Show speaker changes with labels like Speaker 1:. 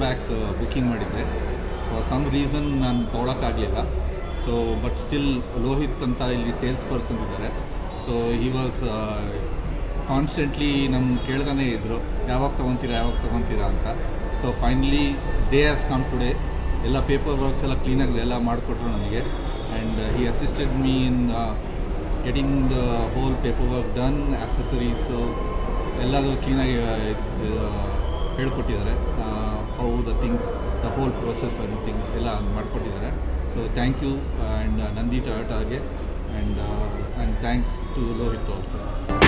Speaker 1: back booking ಮಾಡಿದ್ದೆ some reason ನಾನು ತೊಗೊಳಕ್ಕಾಗಲಿಲ್ಲ ಸೊ ಬಟ್ ಸ್ಟಿಲ್ ಲೋಹಿತ್ ಅಂತ ಇಲ್ಲಿ ಸೇಲ್ಸ್ ಪರ್ಸನ್ ಇದ್ದಾರೆ ಸೊ ಹಿ ವಾಸ್ ಕಾನ್ಸ್ಟೆಂಟ್ಲಿ ನಮ್ಮ ಕೇಳ್ತಾನೆ ಇದ್ದರು ಯಾವಾಗ ತೊಗೊತೀರಾ ಯಾವಾಗ ತೊಗೊತೀರಾ ಅಂತ so finally day has come today ಎಲ್ಲ ಪೇಪರ್ ವರ್ಕ್ಸ್ ಎಲ್ಲ ಕ್ಲೀನಾಗಿ ಎಲ್ಲ ಮಾಡಿಕೊಟ್ರು ನನಗೆ and he assisted me in getting the whole paper work done accessories ಎಲ್ಲದೂ ಕ್ಲೀನಾಗಿ ಹೇಳ್ಕೊಟ್ಟಿದ್ದಾರೆ how the things the whole process thing ಎಲ್ಲ ಮಾಡಿಕೊಟ್ಟಿದ್ದಾರೆ so thank you and Nandi ಟೊಯೋಟಾಗೆ and and thanks to Lohith also